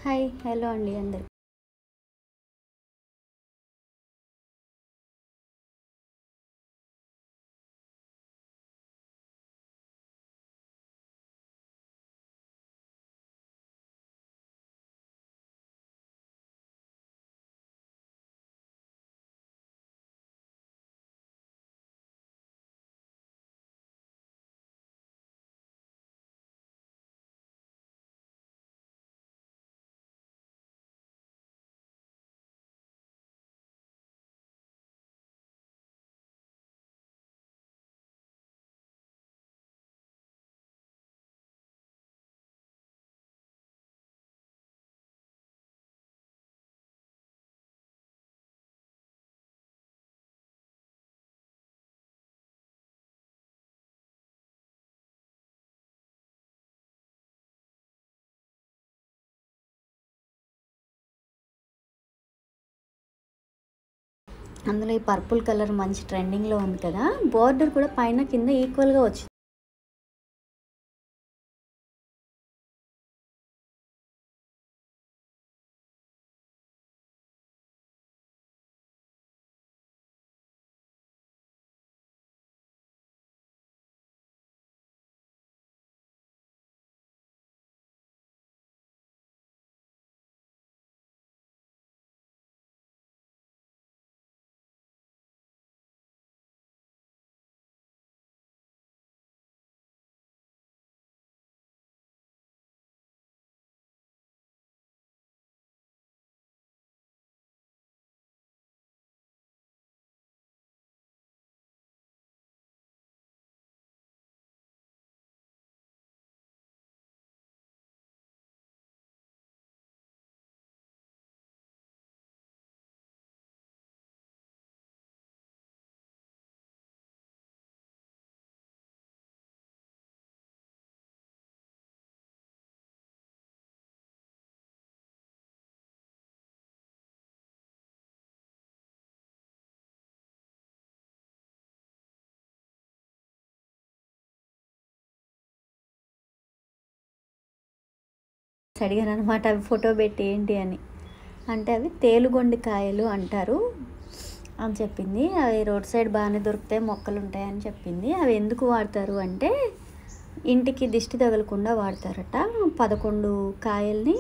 hi hello అండి అందరు అందులో ఈ పర్పుల్ కలర్ మంచి ట్రెండింగ్లో ఉంది కదా బార్డర్ కూడా పైన కింద ఈక్వల్గా వచ్చింది అడిగాను అనమాట అవి ఫోటో పెట్టి ఏంటి అని అంటే అవి తేలుగొండి కాయలు అంటారు అని చెప్పింది అవి రోడ్ సైడ్ బాగానే దొరుకుతాయి మొక్కలు ఉంటాయి అని చెప్పింది అవి ఎందుకు వాడతారు అంటే ఇంటికి దిష్టి తగలకుండా వాడతారట పదకొండు కాయల్ని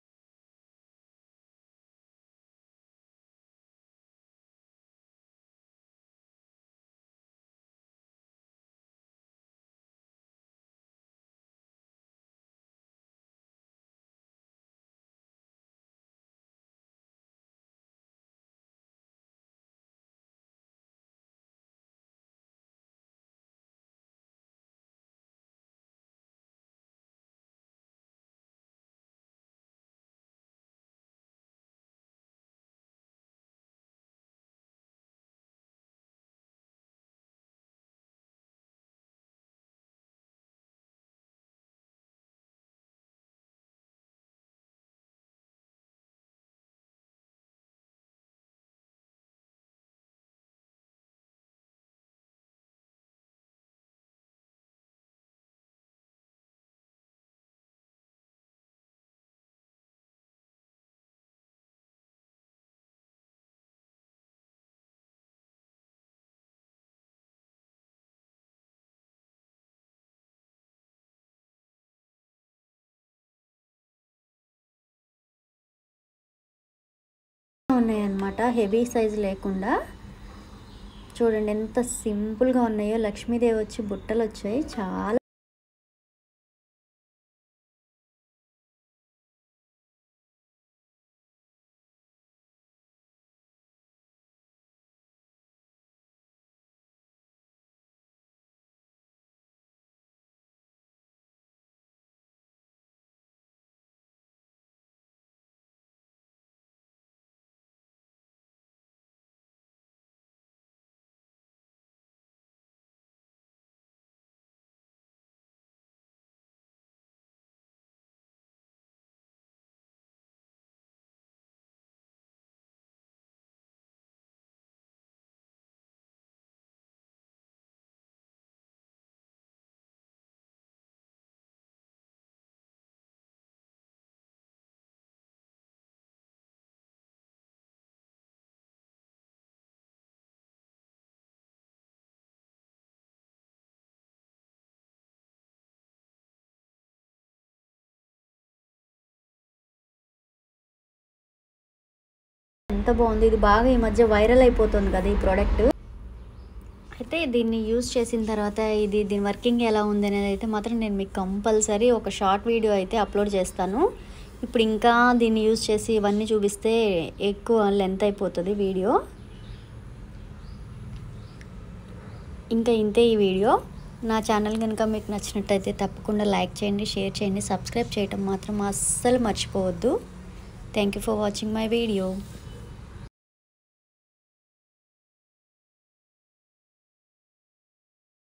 ఉన్నాయన్నమాట హెవీ సైజ్ లేకుండా చూడండి ఎంత సింపుల్గా ఉన్నాయో లక్ష్మీదేవి వచ్చి బుట్టలు వచ్చాయి చాలా ఎంత బాగుంది ఇది బాగా ఈ మధ్య వైరల్ అయిపోతుంది కదా ఈ ప్రోడక్ట్ అయితే దీన్ని యూజ్ చేసిన తర్వాత ఇది దీని వర్కింగ్ ఎలా ఉంది అనేది అయితే మాత్రం నేను మీకు కంపల్సరీ ఒక షార్ట్ వీడియో అయితే అప్లోడ్ చేస్తాను ఇప్పుడు ఇంకా దీన్ని యూజ్ చేసి ఇవన్నీ చూపిస్తే ఎక్కువ లెంత్ అయిపోతుంది వీడియో ఇంకా ఇంతే ఈ వీడియో నా ఛానల్ కనుక మీకు నచ్చినట్టయితే తప్పకుండా లైక్ చేయండి షేర్ చేయండి సబ్స్క్రైబ్ చేయటం మాత్రం అస్సలు మర్చిపోవద్దు thank you for watching my video